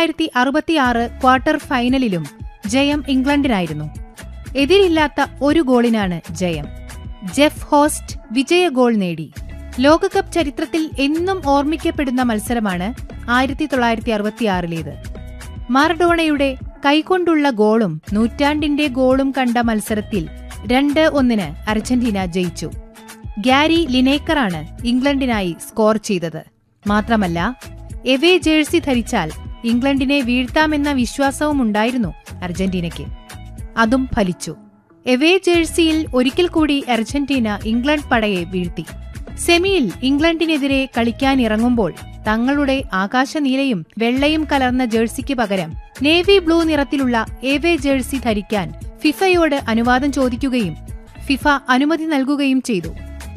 തൊള്ളായിരത്തി അറുപത്തിയാറ് ക്വാർട്ടർ ഫൈനലിലും ജയം ഇംഗ്ലണ്ടിനായിരുന്നു എതിരില്ലാത്ത ഒരു ഗോളിനാണ് ജയം ജെഫ് ഹോസ്റ്റ് വിജയ ഗോൾ നേടി ലോകകപ്പ് ചരിത്രത്തിൽ എന്നും ഓർമ്മിക്കപ്പെടുന്ന മത്സരമാണ് ആയിരത്തി തൊള്ളായിരത്തി അറുപത്തിയാറിലേത് മാറഡോണയുടെ കൈകൊണ്ടുള്ള ഗോളും നൂറ്റാണ്ടിന്റെ ഗോളും കണ്ട മത്സരത്തിൽ രണ്ട് ഒന്നിന് അർജന്റീന ജയിച്ചു ഗ്യാരി ലിനേക്കറാണ് ഇംഗ്ലണ്ടിനായി സ്കോർ ചെയ്തത് മാത്രമല്ല എവേ ജേഴ്സി ധരിച്ചാൽ ഇംഗ്ലണ്ടിനെ വീഴ്ത്താമെന്ന വിശ്വാസവും ഉണ്ടായിരുന്നു അർജന്റീനയ്ക്ക് അതും ഫലിച്ചു എവേ ജേഴ്സിയിൽ ഒരിക്കൽ കൂടി അർജന്റീന ഇംഗ്ലണ്ട് പടയെ വീഴ്ത്തി സെമിയിൽ ഇംഗ്ലണ്ടിനെതിരെ കളിക്കാനിറങ്ങുമ്പോൾ തങ്ങളുടെ ആകാശനീലയും വെള്ളയും കലർന്ന ജേഴ്സിക്ക് പകരം നേവി ബ്ലൂ നിറത്തിലുള്ള എവേ ജേഴ്സി ധരിക്കാൻ ഫിഫയോട് അനുവാദം ചോദിക്കുകയും ഫിഫ അനുമതി നൽകുകയും ചെയ്തു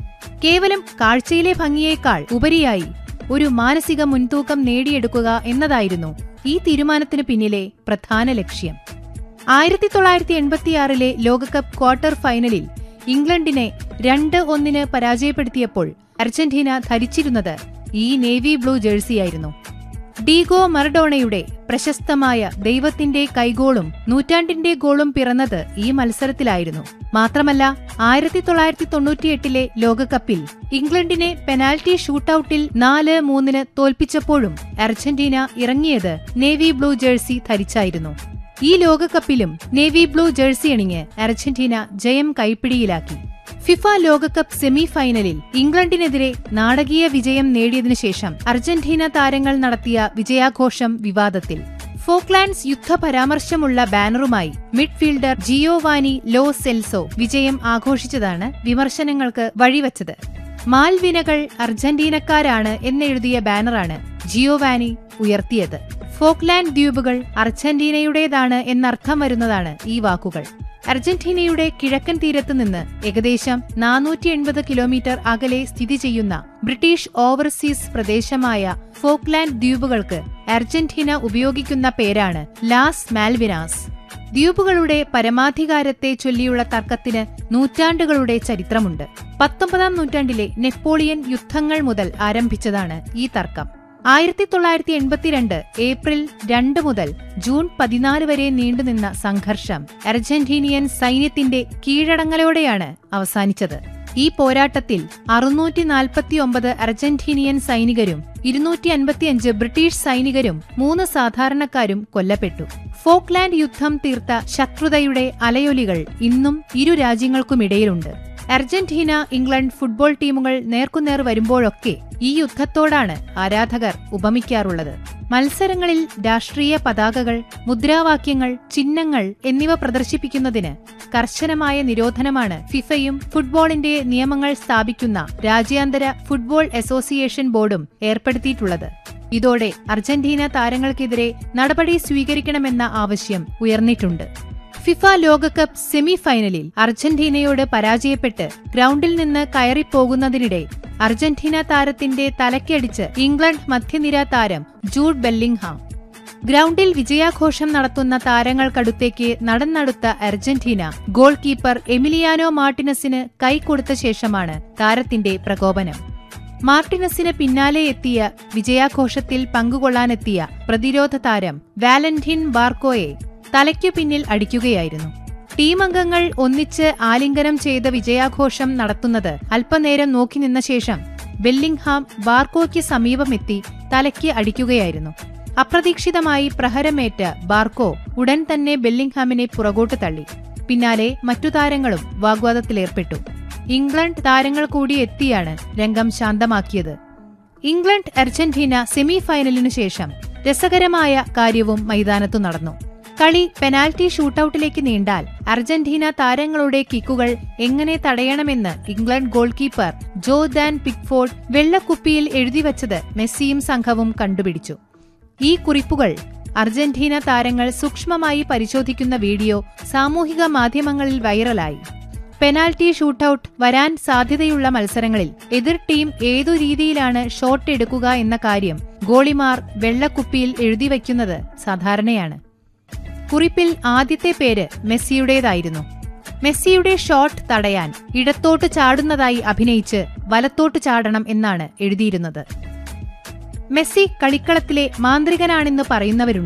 കേവലം കാഴ്ചയിലെ ഭംഗിയേക്കാൾ ഉപരിയായി ഒരു മാനസിക മുൻതൂക്കം നേടിയെടുക്കുക എന്നതായിരുന്നു ഈ തീരുമാനത്തിന് പിന്നിലെ പ്രധാന ലക്ഷ്യം ആയിരത്തി തൊള്ളായിരത്തി എൺപത്തിയാറിലെ ലോകകപ്പ് ക്വാർട്ടർ ഫൈനലിൽ ഇംഗ്ലണ്ടിനെ രണ്ട് ഒന്നിന് പരാജയപ്പെടുത്തിയപ്പോൾ അർജന്റീന ധരിച്ചിരുന്നത് ഈ നേവി ബ്ലൂ ജേഴ്സിയായിരുന്നു ഡീഗോ മറഡോണയുടെ പ്രശസ്തമായ ദൈവത്തിന്റെ കൈഗോളും നൂറ്റാണ്ടിന്റെ ഗോളും പിറന്നത് ഈ മത്സരത്തിലായിരുന്നു മാത്രമല്ല ആയിരത്തി തൊള്ളായിരത്തി തൊണ്ണൂറ്റിയെട്ടിലെ ലോകകപ്പിൽ ഇംഗ്ലണ്ടിനെ പെനാൽറ്റി ഷൂട്ടൌട്ടിൽ നാല് മൂന്നിന് തോൽപ്പിച്ചപ്പോഴും അർജന്റീന ഇറങ്ങിയത് നേവി ബ്ലൂ ജേഴ്സി ധരിച്ചായിരുന്നു ഈ ലോകകപ്പിലും നേവി ബ്ലൂ ജേഴ്സി അണിഞ്ഞ് അർജന്റീന ജയം കൈപ്പിടിയിലാക്കി ഫിഫ ലോകകപ്പ് സെമി ഫൈനലിൽ ഇംഗ്ലണ്ടിനെതിരെ നാടകീയ വിജയം നേടിയതിനു ശേഷം അർജന്റീന താരങ്ങൾ നടത്തിയ വിജയാഘോഷം വിവാദത്തിൽ ഫോക്ലാൻഡ്സ് യുദ്ധ പരാമർശമുള്ള ബാനറുമായി മിഡ്ഫീൽഡർ ജിയോവാനി ലോ സെൽസോ വിജയം ആഘോഷിച്ചതാണ് വിമർശനങ്ങൾക്ക് വഴിവച്ചത് മാൽവിനകൾ അർജന്റീനക്കാരാണ് എന്നെഴുതിയ ബാനറാണ് ജിയോവാനി ഉയർത്തിയത് ഫോക്ലാൻഡ് ദ്വീപുകൾ അർജന്റീനയുടേതാണ് എന്നർത്ഥം വരുന്നതാണ് ഈ വാക്കുകൾ അർജന്റീനയുടെ കിഴക്കൻ തീരത്ത് നിന്ന് ഏകദേശം നാനൂറ്റി എൺപത് കിലോമീറ്റർ അകലെ സ്ഥിതി ചെയ്യുന്ന ബ്രിട്ടീഷ് ഓവർസീസ് പ്രദേശമായ ഫോക്ലാൻഡ് ദ്വീപുകൾക്ക് അർജന്റീന ഉപയോഗിക്കുന്ന പേരാണ് ലാസ് മാൽവിനാസ് ദ്വീപുകളുടെ പരമാധികാരത്തെ ചൊല്ലിയുള്ള തർക്കത്തിന് നൂറ്റാണ്ടുകളുടെ ചരിത്രമുണ്ട് പത്തൊമ്പതാം നൂറ്റാണ്ടിലെ നെപ്പോളിയൻ യുദ്ധങ്ങൾ മുതൽ ആരംഭിച്ചതാണ് ഈ തർക്കം ആയിരത്തി തൊള്ളായിരത്തി എൺപത്തിരണ്ട് ഏപ്രിൽ രണ്ട് മുതൽ ജൂൺ പതിനാല് വരെ നീണ്ടുനിന്ന സംഘർഷം അർജന്റീനിയൻ സൈന്യത്തിന്റെ കീഴടങ്ങലോടെയാണ് അവസാനിച്ചത് ഈ പോരാട്ടത്തിൽ അറുന്നൂറ്റി നാൽപ്പത്തിയൊമ്പത് അർജന്റീനിയൻ സൈനികരും ഇരുന്നൂറ്റി അൻപത്തിയഞ്ച് ബ്രിട്ടീഷ് സൈനികരും മൂന്ന് സാധാരണക്കാരും കൊല്ലപ്പെട്ടു ഫോക്ലാൻഡ് യുദ്ധം തീർത്ത ശത്രുതയുടെ അലയൊലികൾ ഇന്നും ഇരു രാജ്യങ്ങൾക്കുമിടയിലുണ്ട് അർജന്റീന ഇംഗ്ലണ്ട് ഫുട്ബോൾ ടീമുകൾ നേർക്കുനേർ വരുമ്പോഴൊക്കെ ഈ യുദ്ധത്തോടാണ് ആരാധകർ ഉപമിക്കാറുള്ളത് മത്സരങ്ങളിൽ രാഷ്ട്രീയ പതാകകൾ മുദ്രാവാക്യങ്ങൾ ചിഹ്നങ്ങൾ എന്നിവ പ്രദർശിപ്പിക്കുന്നതിന് കർശനമായ നിരോധനമാണ് ഫിഫയും ഫുട്ബോളിന്റെ നിയമങ്ങൾ സ്ഥാപിക്കുന്ന രാജ്യാന്തര ഫുട്ബോൾ അസോസിയേഷൻ ബോർഡും ഏർപ്പെടുത്തിയിട്ടുള്ളത് ഇതോടെ അർജന്റീന താരങ്ങൾക്കെതിരെ നടപടി സ്വീകരിക്കണമെന്ന ആവശ്യം ഉയർന്നിട്ടുണ്ട് ഫിഫ ലോകകപ്പ് സെമി ഫൈനലിൽ അർജന്റീനയോട് പരാജയപ്പെട്ട് ഗ്രൗണ്ടിൽ നിന്ന് കയറിപ്പോകുന്നതിനിടെ അർജന്റീന താരത്തിന്റെ തലക്കടിച്ച് ഇംഗ്ലണ്ട് മധ്യനിര താരം ജൂഡ് ബെല്ലിംഗ്ഹാം ഗ്രൗണ്ടിൽ വിജയാഘോഷം നടത്തുന്ന താരങ്ങൾക്കടുത്തേക്ക് നടന്നടുത്ത അർജന്റീന ഗോൾ കീപ്പർ എമിലിയാനോ മാർട്ടിനസിന് കൈകൊടുത്ത ശേഷമാണ് താരത്തിന്റെ പ്രകോപനം മാർട്ടിനസിന് പിന്നാലെ എത്തിയ വിജയാഘോഷത്തിൽ പങ്കുകൊള്ളാനെത്തിയ പ്രതിരോധ താരം വാലന്റിൻ ബാർക്കോയെ തലയ്ക്കു പിന്നിൽ അടിക്കുകയായിരുന്നു ടീം അംഗങ്ങൾ ഒന്നിച്ച് ആലിംഗനം ചെയ്ത വിജയാഘോഷം നടത്തുന്നത് അല്പനേരം നോക്കി നിന്ന ശേഷം ബെല്ലിംഗ്ഹാം ബാർക്കോയ്ക്ക് സമീപമെത്തി തലയ്ക്ക് അടിക്കുകയായിരുന്നു അപ്രതീക്ഷിതമായി പ്രഹരമേറ്റ ബാർക്കോ ഉടൻ തന്നെ ബെല്ലിംഗ്ഹാമിനെ പുറകോട്ട് തള്ളി പിന്നാലെ മറ്റു താരങ്ങളും വാഗ്വാദത്തിലേർപ്പെട്ടു ഇംഗ്ലണ്ട് താരങ്ങൾ കൂടി എത്തിയാണ് രംഗം ശാന്തമാക്കിയത് ഇംഗ്ലണ്ട് അർജന്റീന സെമി ഫൈനലിനു ശേഷം രസകരമായ കാര്യവും മൈതാനത്തു നടന്നു കളി പെനാൽറ്റി ഷൂട്ടൌട്ടിലേക്ക് നീണ്ടാൽ അർജന്റീന താരങ്ങളുടെ കിക്കുകൾ എങ്ങനെ തടയണമെന്ന് England goalkeeper Jordan Pickford വെള്ളക്കുപ്പിയിൽ എഴുതിവച്ചത് മെസ്സിയും സംഘവും കണ്ടുപിടിച്ചു ഈ കുറിപ്പുകൾ അർജന്റീന താരങ്ങൾ സൂക്ഷ്മമായി പരിശോധിക്കുന്ന വീഡിയോ സാമൂഹിക മാധ്യമങ്ങളിൽ വൈറലായി പെനാൽറ്റി ഷൂട്ടൌട്ട് വരാൻ സാധ്യതയുള്ള മത്സരങ്ങളിൽ എതിർ ടീം ഏതു രീതിയിലാണ് ഷോട്ട് എടുക്കുക എന്ന കാര്യം ഗോളിമാർ വെള്ളക്കുപ്പിയിൽ എഴുതിവെക്കുന്നത് സാധാരണയാണ് കുറിപ്പിൽ ആദ്യത്തെ പേര് മെസ്സിയുടേതായിരുന്നു മെസ്സിയുടെ ഷോട്ട് തടയാൻ ഇടത്തോട്ട് ചാടുന്നതായി അഭിനയിച്ച് വലത്തോട്ട് ചാടണം എന്നാണ് എഴുതിയിരുന്നത് മെസ്സി കളിക്കളത്തിലെ മാന്ത്രികനാണെന്ന് പറയുന്നവരുണ്ട്